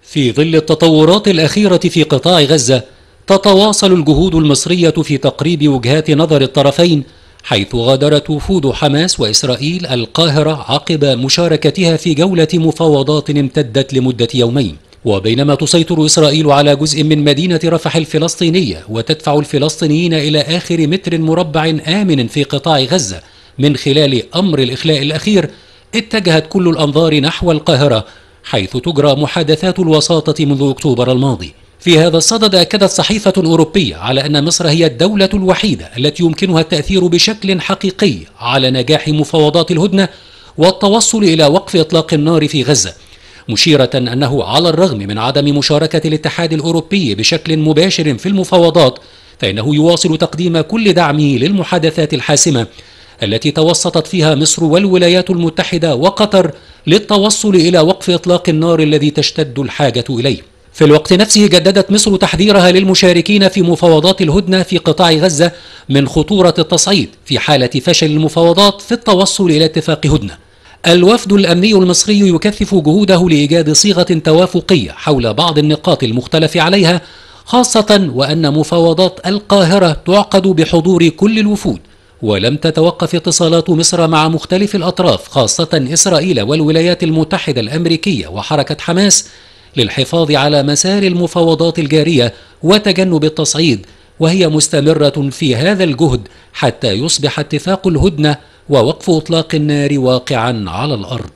في ظل التطورات الأخيرة في قطاع غزة تتواصل الجهود المصرية في تقريب وجهات نظر الطرفين حيث غادرت وفود حماس وإسرائيل القاهرة عقب مشاركتها في جولة مفاوضات امتدت لمدة يومين وبينما تسيطر إسرائيل على جزء من مدينة رفح الفلسطينية وتدفع الفلسطينيين إلى آخر متر مربع آمن في قطاع غزة من خلال أمر الإخلاء الأخير اتجهت كل الأنظار نحو القاهرة حيث تجرى محادثات الوساطة منذ أكتوبر الماضي في هذا الصدد أكدت صحيفة أوروبية على أن مصر هي الدولة الوحيدة التي يمكنها التأثير بشكل حقيقي على نجاح مفاوضات الهدنة والتوصل إلى وقف إطلاق النار في غزة مشيرة أنه على الرغم من عدم مشاركة الاتحاد الأوروبي بشكل مباشر في المفاوضات فإنه يواصل تقديم كل دعمه للمحادثات الحاسمة التي توسطت فيها مصر والولايات المتحدة وقطر للتوصل إلى وقف إطلاق النار الذي تشتد الحاجة إليه في الوقت نفسه جددت مصر تحذيرها للمشاركين في مفاوضات الهدنة في قطاع غزة من خطورة التصعيد في حالة فشل المفاوضات في التوصل إلى اتفاق هدنة الوفد الأمني المصري يكثف جهوده لإيجاد صيغة توافقية حول بعض النقاط المختلف عليها خاصة وأن مفاوضات القاهرة تعقد بحضور كل الوفود ولم تتوقف اتصالات مصر مع مختلف الأطراف خاصة إسرائيل والولايات المتحدة الأمريكية وحركة حماس للحفاظ على مسار المفاوضات الجارية وتجنب التصعيد وهي مستمرة في هذا الجهد حتى يصبح اتفاق الهدنة ووقف إطلاق النار واقعا على الأرض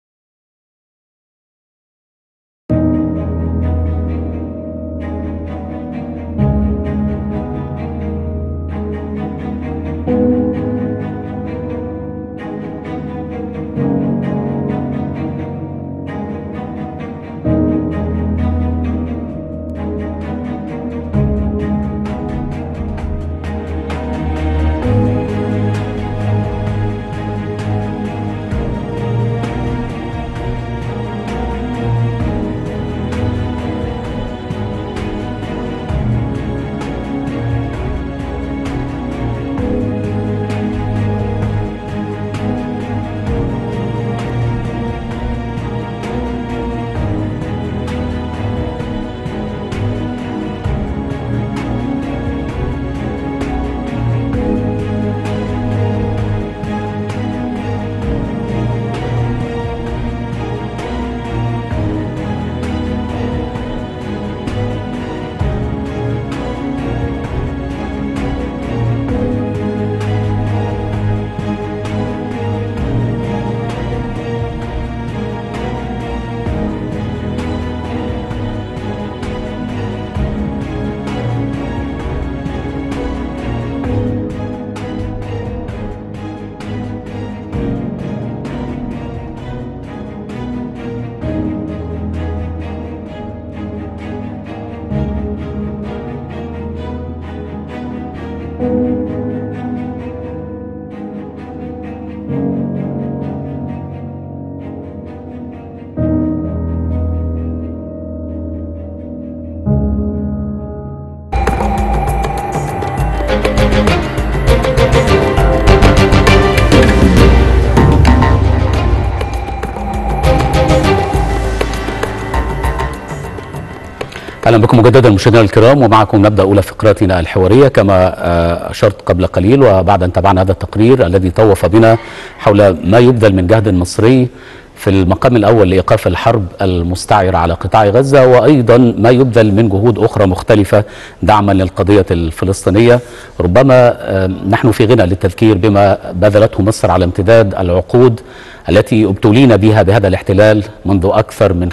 اهلا بكم مجددا مشاهدينا الكرام ومعكم نبدا اولى فقراتنا الحواريه كما اشرت قبل قليل وبعد ان تابعنا هذا التقرير الذي طوف بنا حول ما يبذل من جهد مصري في المقام الاول لايقاف الحرب المستعره على قطاع غزه وايضا ما يبذل من جهود اخرى مختلفه دعما للقضيه الفلسطينيه ربما نحن في غنى للتذكير بما بذلته مصر على امتداد العقود التي ابتلينا بها بهذا الاحتلال منذ اكثر من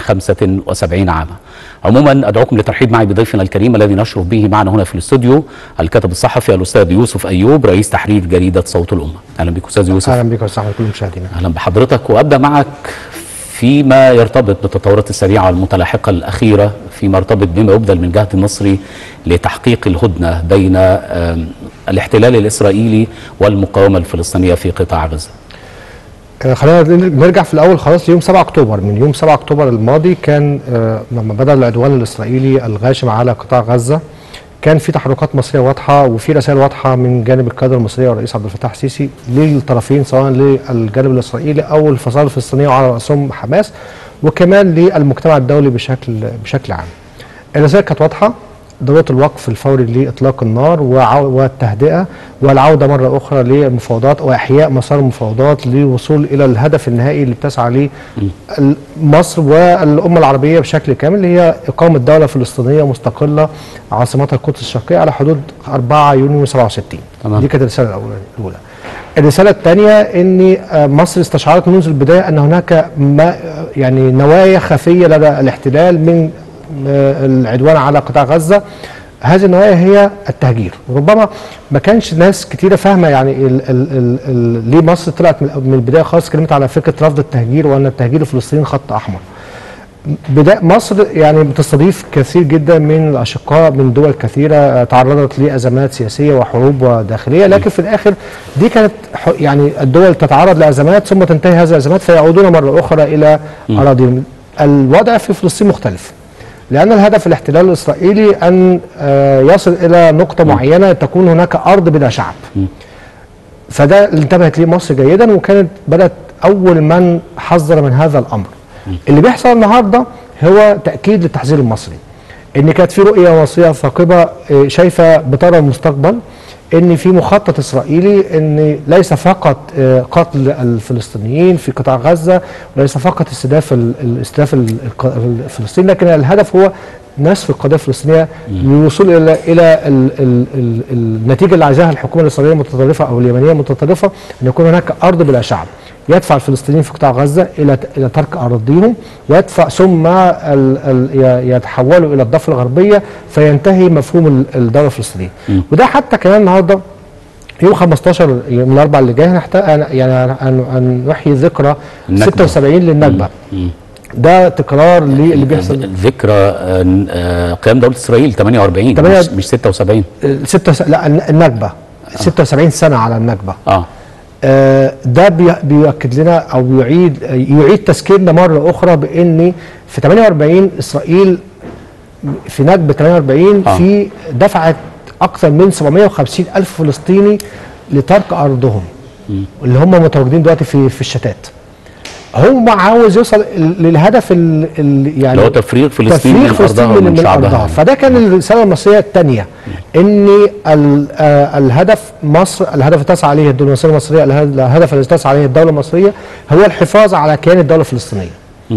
75 عاما. عموما ادعوكم للترحيب معي بضيفنا الكريم الذي نشرف به معنا هنا في الاستوديو الكاتب الصحفي الاستاذ يوسف ايوب رئيس تحرير جريده صوت الامه. اهلا بك استاذ يوسف. اهلا بك وسهلا بكل المشاهدين. اهلا بحضرتك وابدا معك فيما يرتبط بالتطورات السريعه والمتلاحقه الاخيره فيما يرتبط بما يبذل من جهه المصري لتحقيق الهدنه بين الاحتلال الاسرائيلي والمقاومه الفلسطينيه في قطاع غزه. خلينا نرجع في الاول خلاص ليوم 7 اكتوبر من يوم 7 اكتوبر الماضي كان لما بدا العدوان الاسرائيلي الغاشم على قطاع غزه كان في تحركات مصريه واضحه وفي رسائل واضحه من جانب القياده المصريه والرئيس عبد الفتاح السيسي للطرفين سواء للجانب الاسرائيلي او الفصائل الفلسطينيه وعلى راسهم حماس وكمان للمجتمع الدولي بشكل بشكل عام. الرسائل كانت واضحه ضروره الوقف الفوري لاطلاق النار وعو- والتهدئه والعوده مره اخرى للمفاوضات واحياء مسار المفاوضات للوصول الى الهدف النهائي اللي بتسعى ليه ال- مصر والامه العربيه بشكل كامل اللي هي اقامه دوله فلسطينيه مستقله عاصمتها القدس الشرقيه على حدود 4 يونيو 67 تمام. دي كانت الرساله الأولى- الاولى الرساله الثانيه ان آه، مصر استشعرت منذ البدايه ان هناك ما يعني نوايا خفيه لدى الاحتلال من آه، العدوان على قطاع غزه هذه النوايا هي التهجير ربما ما كانش ناس كتيره فاهمه يعني ال ال ال ال ليه مصر طلعت من من البدايه خالص اتكلمت على فكره رفض التهجير وان التهجير الفلسطيني خط احمر بداية مصر يعني بتستضيف كثير جدا من الاشقاء من دول كثيره آه، تعرضت لازمات سياسيه وحروب وداخليه لكن في الاخر دي كانت ح- يعني الدول تتعرض لازمات ثم تنتهي هذه الازمات فيعودون مره اخرى الى اراضيهم. الوضع في فلسطين مختلف. لان الهدف الاحتلال الاسرائيلي ان آه، يصل الى نقطه معينه تكون هناك ارض بلا شعب. فده اللي انتبهت ليه مصر جيدا وكانت بدات اول من حذر من هذا الامر. اللي بيحصل النهارده هو تاكيد للتحذير المصري. ان كانت في رؤيه مصريه ثاقبه آه، شايفه بترى المستقبل ان في مخطط اسرائيلي ان ليس فقط آه، قتل الفلسطينيين في قطاع غزه وليس فقط استهداف ال- الاستهداف ال- الق- الفلسطيني لكن الهدف هو نسف القضيه الفلسطينيه للوصول الى الى ال ال ال النتيجه اللي عايزاها الحكومه الاسرائيليه المتطرفه او اليمنيه المتطرفه ان يكون هناك ارض بلا شعب يدفع الفلسطينيين في قطاع غزه الى الى ترك اراضيهم ويدفع ثم ال ال ي- يتحولوا الى الضفه الغربيه فينتهي مفهوم ال- الدوله الفلسطينيه وده حتى كمان النهارده يوم 15 من الاربع اللي جاي هنحتاج يعني هن- هنحيي ذكرى النكبة. 76 للنكبه ده تكرار للي بيحصل ذكرى آه، آه، قيام دوله اسرائيل 48 تمانية- مش, مش 76 ستة س... لا الن- النكبه 76 سنه على النكبه اه آه، ده بي- بيؤكد لنا او بيعيد يعيد تذكيرنا مره اخرى بان في 48 اسرائيل في نكبه 48 آه. في دفعت اكثر من 750 الف فلسطيني لترك ارضهم اللي هم متواجدين دلوقتي في في الشتات هم عاوز يوصل ال- للهدف ال- ال- يعني اللي هو تفريغ فلسطين من تفريغ فلسطين أرضها من, ومن من شعبها. ارضها فده كان الرساله المصريه الثانيه ان ال- آه، الهدف مصر الهدف اللي تسعى عليه الدوله المصريه المصريه اله- الهدف الذي تسعى عليه الدوله المصريه هو الحفاظ على كيان الدوله الفلسطينيه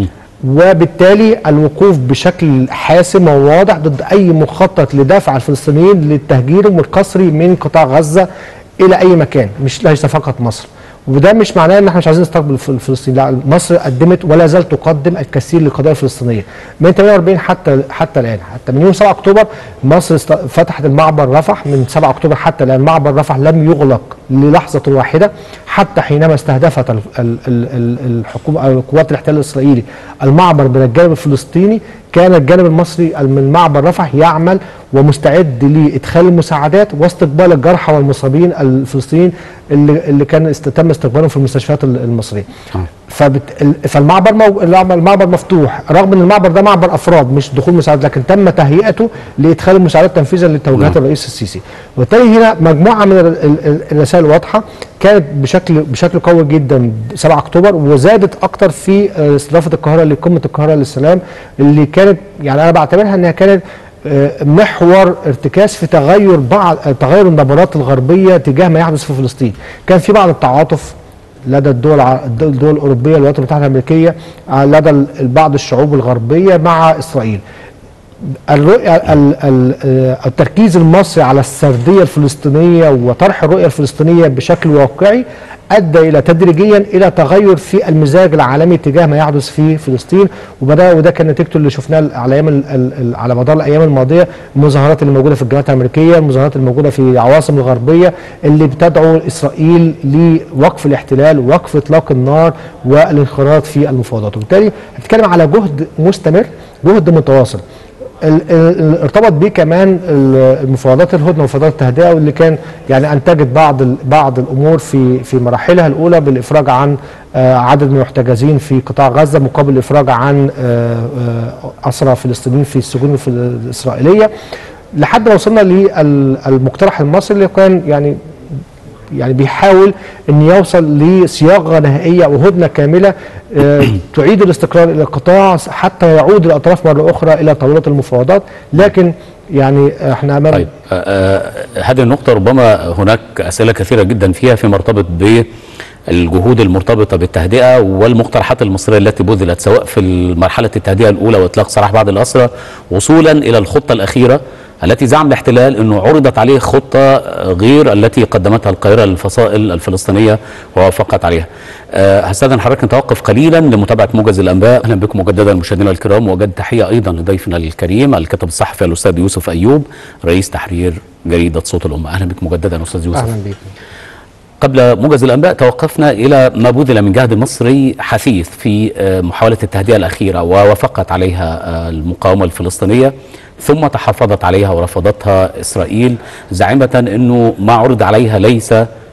وبالتالي الوقوف بشكل حاسم وواضح ضد اي مخطط لدفع الفلسطينيين للتهجير والقسري من قطاع غزه الى اي مكان مش ليس فقط مصر وده مش معناه ان احنا مش عايزين نستقبل الف- الفلسطينيين لا مصر قدمت ولا زالت تقدم الكثير للقضيه الفلسطينيه من 48 حتى حتى الان حتى من يوم 7 اكتوبر مصر است- فتحت المعبر رفح من 7 اكتوبر حتى الان معبر رفح لم يغلق للحظه واحده حتى حينما استهدفت ال- ال- ال- ال- الحكومه أو قوات الاحتلال الاسرائيلي المعبر من الجانب الفلسطيني كان الجانب المصري من معبر رفح يعمل ومستعد لادخال المساعدات واستقبال الجرحى والمصابين الفلسطينيين اللي اللي كان است- تم استقبالهم في المستشفيات ال- المصريه. آه. فبت... ال- فالمعبر مو... المعبر المعبر مفتوح رغم ان المعبر ده معبر افراد مش دخول مساعدات لكن تم تهيئته لادخال المساعدات تنفيذا لتوجيهات نعم. الرئيس السيسي وبالتالي هنا مجموعه من ال- ال- ال- الرسائل واضحه كانت بشكل بشكل قوي جدا 7 اكتوبر وزادت اكتر في آه، استضافه القاهره لقمه القاهره للسلام اللي كانت يعني انا بعتبرها انها كانت آه، محور ارتكاز في تغير بعض آه، تغير النبرات الغربيه تجاه ما يحدث في فلسطين كان في بعض التعاطف لدى الدول الع- الدول الاوروبيه الولايات المتحده الامريكيه آه، لدى ال- بعض الشعوب الغربيه مع اسرائيل الرؤية ال- ال- آه، التركيز المصري على السردية الفلسطينية وطرح الرؤية الفلسطينية بشكل واقعي أدى إلى تدريجيا إلى تغير في المزاج العالمي تجاه ما يحدث في فلسطين وبدا وده كان نتيجته اللي شفناه على أيام ال- ال- ال- على مدار الأيام الماضية المظاهرات اللي موجودة في الجامعات الأمريكية المظاهرات اللي موجودة في العواصم الغربية اللي بتدعو إسرائيل لوقف الاحتلال ووقف إطلاق النار والانخراط في المفاوضات وبالتالي بنتكلم على جهد مستمر جهد متواصل ال- ال- ارتبط بيه كمان ال- المفاوضات الهدنه ومفاوضات التهدئه واللي كان يعني انتجت بعض ال- بعض الامور في في مراحلها الاولى بالافراج عن آه، عدد من المحتجزين في قطاع غزه مقابل الافراج عن آه، آه، اسرى فلسطينيين في السجون الف- الاسرائيليه لحد ما وصلنا للمقترح المصري اللي كان يعني يعني بيحاول ان يوصل لصياغه نهائيه وهدنه كامله آه، تعيد الاستقرار الى القطاع حتى يعود الاطراف مره اخرى الى طاوله المفاوضات لكن يعني احنا امام طيب آه، آه، هذه النقطة ربما هناك أسئلة كثيرة جدا فيها فيما يرتبط بالجهود المرتبطة بالتهدئة والمقترحات المصرية التي بذلت سواء في مرحلة التهدئة الأولى وإطلاق سراح بعض الأسرى وصولا إلى الخطة الأخيرة التي زعم الاحتلال أنه عرضت عليه خطة غير التي قدمتها القاهرة للفصائل الفلسطينية ووافقت عليها آه، هستاذن حضرتك نتوقف قليلا لمتابعة موجز الأنباء أهلا بكم مجددا مشاهدينا الكرام وجد تحية أيضا لضيفنا الكريم الكاتب الصحفي الأستاذ يوسف أيوب رئيس تحرير جريدة صوت الأمة أهلا بك مجددا أستاذ يوسف اهلا بيكم قبل موجز الأنباء توقفنا إلى ما بذل من جهد مصري حثيث في آه، محاولة التهدئة الأخيرة ووافقت عليها آه، المقاومة الفلسطينية ثم تحفظت عليها ورفضتها إسرائيل زاعمة أنه ما عرض عليها ليس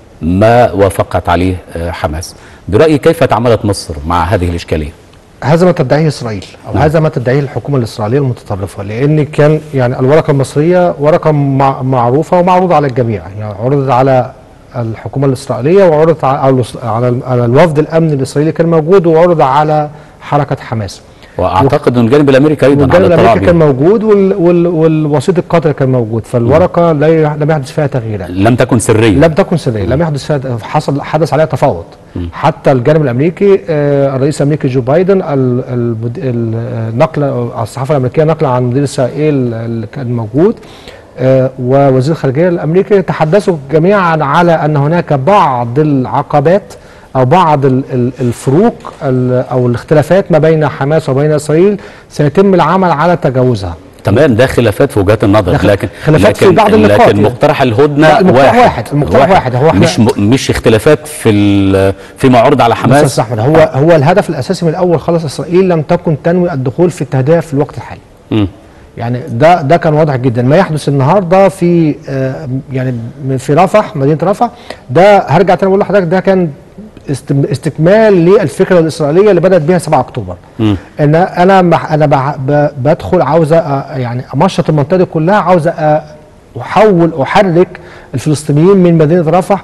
ما وافقت عليه آه، حماس برأيي كيف تعاملت مصر مع هذه الإشكالية؟ هذا ما تدعيه اسرائيل او نعم. هذا ما تدعيه الحكومه الاسرائيليه المتطرفه لان كان يعني الورقه المصريه ورقه مع معروفه ومعروضه على الجميع يعني عرضت على الحكومه الاسرائيليه وعرضت على على على الوفد الامني الاسرائيلي كان موجود وعرض على حركه حماس وأعتقد أن الجانب الأمريكي أيضا والجانب على الامريكي كان الطلاب موجود وال وال والوسيط القطري كان موجود فالورقه لا لم يحدث فيها تغييرات لم تكن سرية لم تكن سريه لم يحدث فيها حصل حدث عليها تفاوض حتى الجانب الامريكي آه، الرئيس الامريكي جو بايدن ال- المد- ال- النقل الصحافه الامريكيه نقل عن مدير اسرائيل اللي كان موجود آه، ووزير الخارجيه الامريكي تحدثوا جميعا على ان هناك بعض العقبات او بعض ال- ال- الفروق ال- او الاختلافات ما بين حماس وبين اسرائيل سيتم العمل على تجاوزها تمام ده خلافات في وجهات النظر ده خ- لكن خلافات في لكن بعض النقاط لكن يعني. مقترح الهدنه لا، المقترح واحد واحد، المقترح واحد. هو إحنا- مش م- مش اختلافات في ال- فيما عرض على استاذ حماس احمد هو هو الهدف الاساسي من الاول خالص اسرائيل لم تكن تنوي الدخول في التهدئه في الوقت الحالي مم. يعني ده ده كان واضح جدا ما يحدث النهارده في آه، يعني في رفح مدينه رفح ده هرجع تاني اقول لحضرتك ده كان است- استكمال للفكره الاسرائيليه اللي بدات بها 7 اكتوبر مم. ان انا مح انا بع- ب- بدخل عاوزه أ- يعني امشط المنطقه دي كلها عاوزه أ- احول احرك الفلسطينيين من مدينه رفح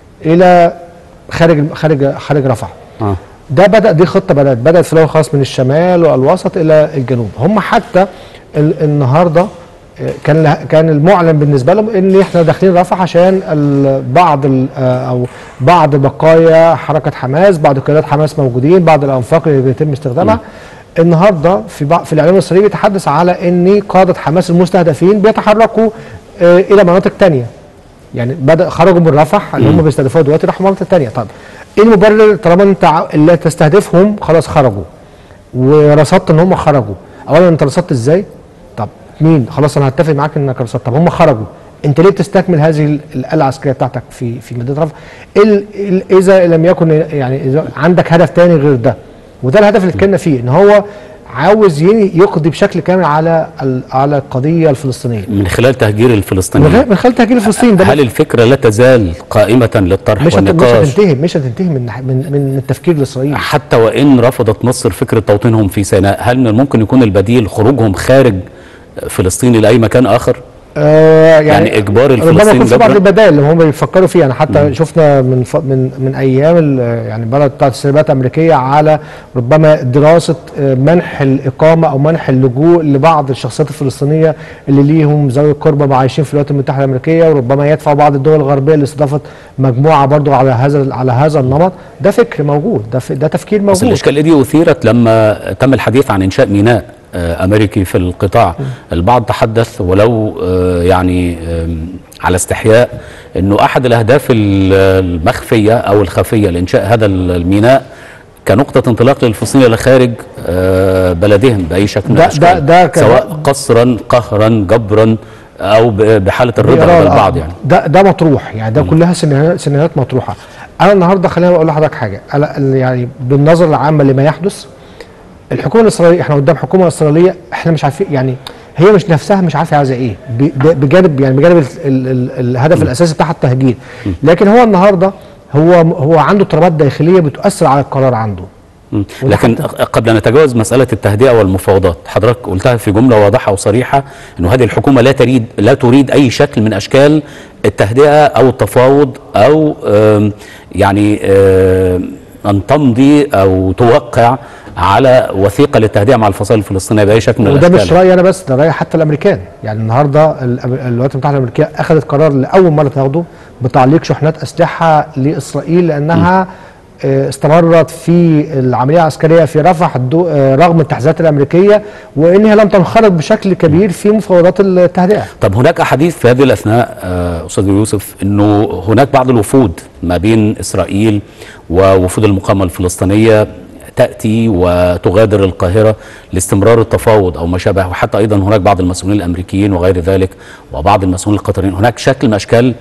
الى خارج خارج خارج رفح آه. ده بدا دي خطه بدات بدات في الاول خالص من الشمال والوسط الى الجنوب هم حتى ال النهارده آه، كان له- كان المعلن بالنسبه لهم ان احنا داخلين رفح عشان ال- بعض ال- آه، او بعض بقايا حركه حماس بعض قيادات حماس موجودين بعض الانفاق اللي بيتم استخدامها النهارده في بعض في الاعلام الاسرائيلي بيتحدث على ان قاده حماس المستهدفين بيتحركوا آه، الى مناطق تانية يعني بدا خرجوا من رفح اللي هم بيستهدفوها دلوقتي راحوا مناطق تانية طب ايه المبرر طالما انت ع- اللي تستهدفهم خلاص خرجوا ورصدت ان هم خرجوا اولا انت رصدت ازاي طب مين خلاص انا هتفق معاك انك رصدت طب هم خرجوا انت ليه بتستكمل هذه ال- الاله العسكريه بتاعتك في في مدينه رفح ال- ال- اذا لم يكن يعني اذا عندك هدف تاني غير ده وده الهدف اللي اتكلمنا فيه ان هو عاوز ي- يقضي بشكل كامل على ال- على القضيه الفلسطينيه من خلال تهجير من الفلسطينيين غير- من خلال تهجير فلسطين ده هل الفكره لا تزال قائمه للطرح مش هت- مش والنقاش هتنتهي مش هتنتهي من من من, من التفكير الاسرائيلي حتى وان رفضت مصر فكره توطينهم في سيناء هل من الممكن يكون البديل خروجهم خارج فلسطين الى اي مكان اخر آه يعني إجبار ربما الفلسطينيين يكون في بعض جبراً؟ البدائل اللي هم بيفكروا فيها يعني حتى شفنا من ف... من من ايام ال- يعني بلد بتاعت السلبات الامريكيه على ربما دراسه آه، منح الاقامه او منح اللجوء لبعض الشخصيات الفلسطينيه اللي ليهم ذوي القربى مع عايشين في الولايات المتحده الامريكيه وربما يدفع بعض الدول الغربيه اللي استضافت مجموعه برضو على هذا على هذا النمط ده فكر موجود ده ف... ده تفكير بس موجود الاشكاليه دي اثيرت لما تم الحديث عن انشاء ميناء آه، امريكي في القطاع البعض تحدث ولو آه، يعني آم، على استحياء انه احد الاهداف ال- المخفيه او الخفيه لانشاء هذا الميناء كنقطة انطلاق للفلسطينيين إلى خارج آه، بلدهم بأي شكل من ده- الأشكال ده- ده كان- سواء قصرا قهرا جبرا أو ب- بحالة الرضا بإرادة، لدى البعض آه. يعني ده ده مطروح يعني ده كلها سيناريوهات سيناريوهات مطروحه انا النهارده خليني اقول لحضرتك حاجه أنا ال- يعني بالنظره العامه لما يحدث الحكومه الاسرائيليه احنا قدام حكومه اسرائيليه احنا مش عارفين يعني هي مش نفسها مش عارفه عايزه ايه ب- ب- بجانب يعني بجانب ال ال ال الهدف الاساسي بتاعها التهجير لكن هو النهارده هو هو عنده اضطرابات داخليه بتؤثر على القرار عنده مم. وده لكن حتى- قبل ان نتجاوز مساله التهدئه والمفاوضات حضرتك قلتها في جمله واضحه وصريحه انه هذه الحكومه لا تريد لا تريد اي شكل من اشكال التهدئه او التفاوض او آم، يعني آم، ان تمضي او توقع على وثيقه للتهدئه مع الفصائل الفلسطينيه باي شكل من وده الاشكال مش رايي انا بس ده راي حتى الامريكان يعني النهارده ال- الولايات المتحده الامريكيه اخذت قرار لاول مره تاخده بتعليق شحنات اسلحه لاسرائيل لانها آه، استمرت في العمليه العسكريه في رفح دو- آه، رغم التحذيرات الامريكيه وانها لم تنخرط بشكل كبير في مفاوضات التهدئه طب هناك احاديث في هذه الاثناء آه، استاذ يوسف انه هناك بعض الوفود ما بين اسرائيل ووفود المقاومه الفلسطينيه تاتي وتغادر القاهره لاستمرار التفاوض او ما شابه وحتى ايضا هناك بعض المسؤولين الامريكيين وغير ذلك وبعض المسؤولين القطريين هناك شكل من اشكال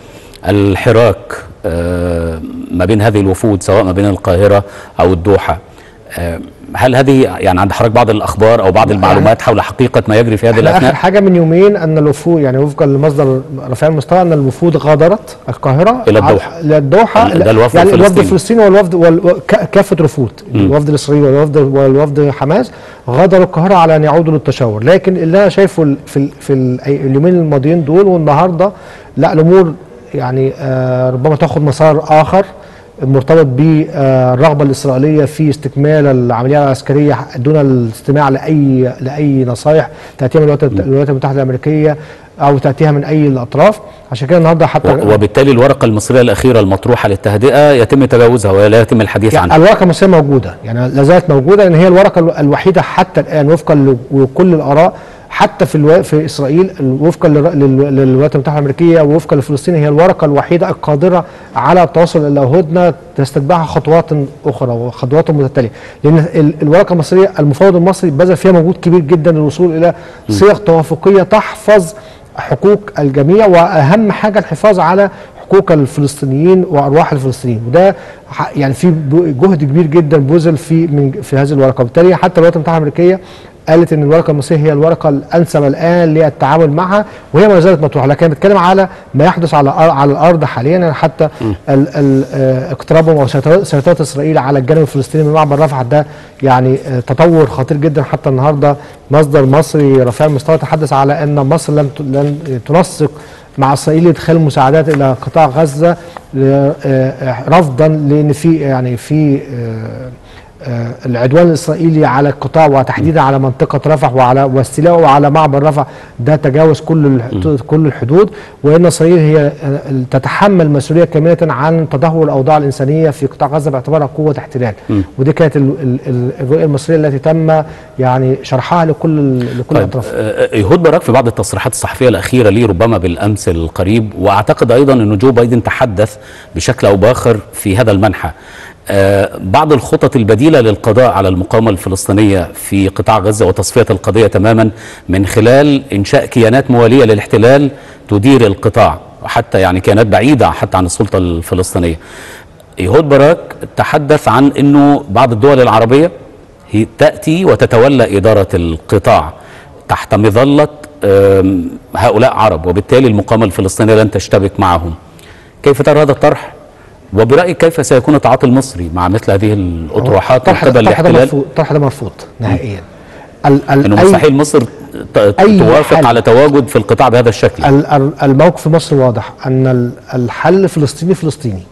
الحراك آه، ما بين هذه الوفود سواء ما بين القاهره او الدوحه آه، هل هذه يعني عند حضرتك بعض الاخبار او بعض المعلومات حول حقيقه ما يجري في هذه احنا اخر الاثناء حاجه من يومين ان الوفود يعني وفقا لمصدر رفيع المستوى ان الوفود غادرت القاهره إلى على- الدوحة. الى الدوحه ده الوفد يعني الوفد الفلسطيني. الفلسطيني والوفد وال- ك- كافه رفود الوفد الاسرائيلي والوفد والوفد حماس غادروا القاهره على ان يعودوا للتشاور لكن اللي انا شايفه ال- في ال- في ال- اليومين الماضيين دول والنهارده لا الامور يعني آه ربما تاخذ مسار اخر مرتبط بالرغبه الاسرائيليه في استكمال العمليه العسكريه دون الاستماع لاي لاي نصائح تاتيها من الولايات الولايات المتحده الامريكيه او تاتيها من اي الاطراف عشان كده النهارده حتى و- وبالتالي الورقة المصرية الأخيرة المطروحة للتهدئة يتم تجاوزها ولا يتم الحديث يعني عنها الورقه المصريه موجوده يعني لا زالت موجوده لان هي الورقه الو- الوحيده حتى الان وفقا لكل الاراء حتى في الو... في اسرائيل وفقا للر- لل- للولايات المتحده الامريكيه ووفقا لفلسطين هي الورقه الوحيده القادره على التوصل الى هدنه تستتبعها خطوات اخرى وخطوات متتاليه لان ال- الورقه المصريه المفاوض المصري بذل فيها مجهود كبير جدا للوصول الى صيغ توافقيه تحفظ حقوق الجميع واهم حاجه الحفاظ على حقوق الفلسطينيين وارواح الفلسطينيين وده ح- يعني في ب- جهد كبير جدا بذل في من في هذه الورقه وبالتالي حتى الولايات المتحده الامريكيه قالت ان الورقه المصريه هي الورقه الانسب الان للتعامل معها وهي ما زالت مطروحه لكن بتكلم على ما يحدث على الأر- على الارض حاليا يعني حتى ال- ال- آه، اقترابهم او سيطرة سيطرة اسرائيل على الجانب الفلسطيني من معبر رفح ده يعني آه، تطور خطير جدا حتى النهارده مصدر مصري رفيع المستوى تحدث على ان مصر لن ت- لن تنسق مع اسرائيل ادخال مساعدات الى قطاع غزه ل- آه، رفضا لان في يعني في آه، آه، العدوان الاسرائيلي على القطاع وتحديدا على منطقه رفح وعلى واستيلاءه على معبر رفح ده تجاوز كل الح- كل الحدود وان اسرائيل هي آه، تتحمل مسؤوليه كامله عن تدهور الاوضاع الانسانيه في قطاع غزه باعتبارها قوه احتلال ودي كانت ال- ال- ال- الرؤيه المصريه التي تم يعني شرحها لكل ال- لكل طيب الاطراف آه، يهود باراك في بعض التصريحات الصحفية الأخيرة ليه ربما بالأمس القريب وأعتقد أيضا أن جو بايدن تحدث بشكل أو بآخر في هذا المنحى آه، بعض الخطط البديلة للقضاء على المقاومة الفلسطينية في قطاع غزة وتصفية القضية تماما من خلال إنشاء كيانات موالية للاحتلال تدير القطاع وحتى يعني كيانات بعيدة حتى عن السلطة الفلسطينية يهود باراك تحدث عن أنه بعض الدول العربية هي تأتي وتتولى إدارة القطاع تحت مظلة آم، هؤلاء عرب وبالتالي المقاومة الفلسطينية لن تشتبك معهم كيف ترى هذا الطرح؟ وبرأيك كيف سيكون التعاطي المصري مع مثل هذه الأطروحات من الطرح قبل الطرح ده الاحتلال مرفوض الطرح ده مرفوض نهائيا ال- ال- انه أي- مستحيل مصر ت- أي توافق حل. على تواجد في القطاع بهذا الشكل ال- ال- الموقف في مصر واضح ان ال- الحل فلسطيني فلسطيني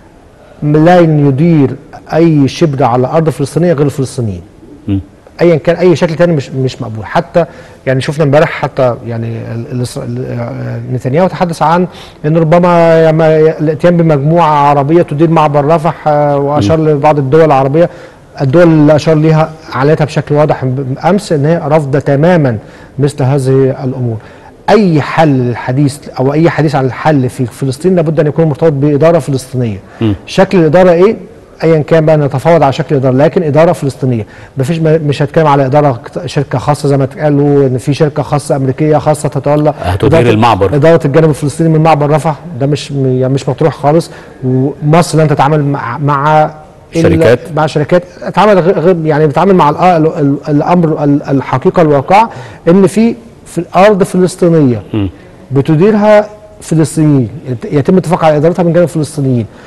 لن يدير اي شبر على ارض فلسطينيه غير الفلسطينيين م. ايا كان اي شكل تاني مش مش مقبول حتى يعني شفنا امبارح حتى يعني ال- الإسرا- ال- آه، نتنياهو تحدث عن ان ربما يما- الاتيان بمجموعه عربيه تدير معبر رفح آه، واشار لبعض الدول العربيه الدول اللي اشار ليها عليتها بشكل واضح امس ان هي رافضه تماما مثل هذه الامور اي حل للحديث او اي حديث عن الحل في فلسطين لابد ان يكون مرتبط باداره فلسطينيه شكل الاداره ايه ايا كان بقى نتفاوض على شكل اداره لكن اداره فلسطينيه مفيش مش هتكلم على اداره شركه خاصه زي ما اتقالوا ان في شركه خاصه امريكيه خاصه تتولى هتدير إدارة- المعبر. اداره الجانب الفلسطيني من معبر رفح ده مش يعني مش مطروح خالص ومصر لن تتعامل مع, مع إلا- شركات. مع شركات تتعامل غير غير- يعني بتتعامل مع الأ- ال- ال- الامر ال- الحقيقه الواقع ان في في الارض فلسطينيه بتديرها فلسطينيين يت- يتم اتفاق على ادارتها من جانب الفلسطينيين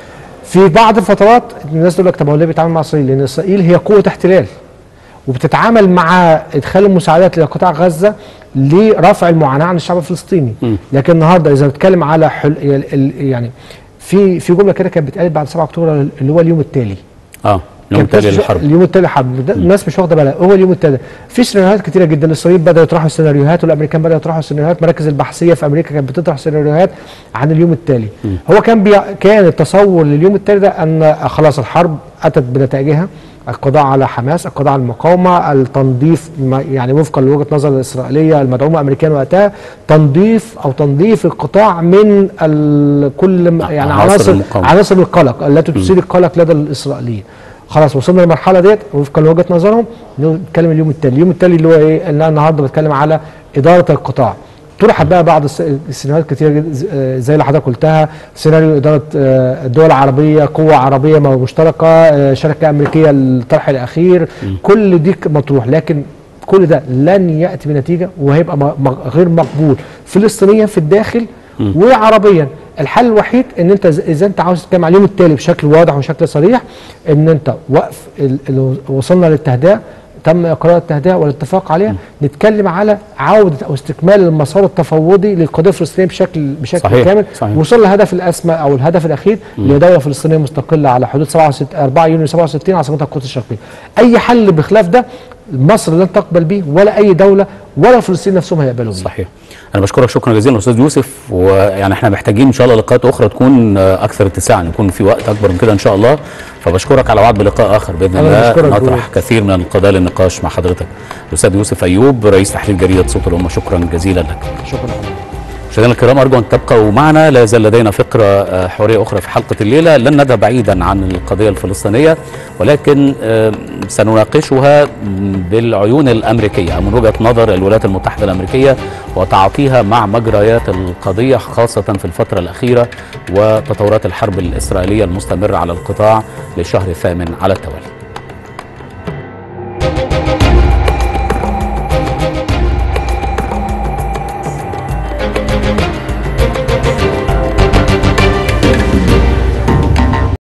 في بعض الفترات الناس تقول لك طب هو ليه بيتعامل مع اسرائيل؟ لان اسرائيل هي قوه احتلال وبتتعامل مع ادخال المساعدات لقطاع غزه لرفع المعاناه عن الشعب الفلسطيني لكن النهارده اذا بنتكلم على حل يعني في في جمله كده كانت بتقال بعد 7 اكتوبر اللي هو اليوم التالي اه اليوم كانت التالي الناس مش- للحرب اليوم التالي للحرب ده الناس مش واخده بالها هو اليوم التالي في سيناريوهات كتيره جدا الاسرائيليين بداوا يطرحوا سيناريوهات والامريكان بداوا يطرحوا سيناريوهات مراكز البحثيه في امريكا كانت بتطرح سيناريوهات عن اليوم التالي هو كان بي... كان التصور لليوم التالي ده ان خلاص الحرب اتت بنتائجها القضاء على حماس القضاء على المقاومه التنظيف ما- يعني وفقا لوجهه نظر الاسرائيليه المدعومه امريكان وقتها تنظيف او تنظيف القطاع من ال... كل م- يعني عناصر عناصر المقاومة. عناصر القلق التي تثير القلق لدى الاسرائيليين خلاص وصلنا للمرحله ديت وفقا لوجهه نظرهم نتكلم اليوم التالي اليوم التالي اللي هو ايه اللي انا النهارده بتكلم على اداره القطاع طرحت بقى بعض الس- السيناريوهات كتير جد- ز- آه، زي اللي حضرتك قلتها سيناريو اداره آه، الدول العربيه قوه عربيه مشتركه آه، شركه امريكيه الطرح الاخير كل دي ك- مطروح لكن كل ده لن ياتي بنتيجه وهيبقى م- م- غير مقبول فلسطينيا في الداخل وعربيا الحل الوحيد ان انت إذا- اذا انت عاوز تتكلم على اليوم التالي بشكل واضح وشكل صريح ان انت وقف ال- ال- وصلنا للتهدئه تم اقرار التهدئه والاتفاق عليها نتكلم على عوده او استكمال المسار التفاوضي للقضيه الفلسطينيه بشكل بشكل صحيح، كامل صحيح. وصل للهدف الاسمى او الهدف الاخير اللي هي دوله فلسطينيه مستقله على حدود 67 4 يونيو 67 عاصمتها القدس الشرقيه اي حل بخلاف ده مصر لن تقبل به ولا اي دوله ولا الفلسطينيين نفسهم هيقبلوا به صحيح انا بشكرك شكرا جزيلا استاذ يوسف ويعني احنا محتاجين ان شاء الله لقاءات اخرى تكون آه، اكثر اتساعا يكون في وقت اكبر من كده ان شاء الله فبشكرك على وعد بلقاء اخر باذن أنا الله بشكرك نطرح جوي. كثير من القضايا للنقاش مع حضرتك الاستاذ يوسف ايوب رئيس تحرير جريده صوت الامه شكرا جزيلا لك شكرا مشاهدينا الكرام ارجو ان تبقوا معنا لا يزال لدينا فقره آه، حواريه اخرى في حلقه الليله لن نذهب بعيدا عن القضيه الفلسطينيه ولكن آه، سنناقشها بالعيون الامريكيه او من وجهه نظر الولايات المتحده الامريكيه وتعاطيها مع مجريات القضيه خاصه في الفتره الاخيره وتطورات الحرب الاسرائيليه المستمره على القطاع للشهر الثامن على التوالي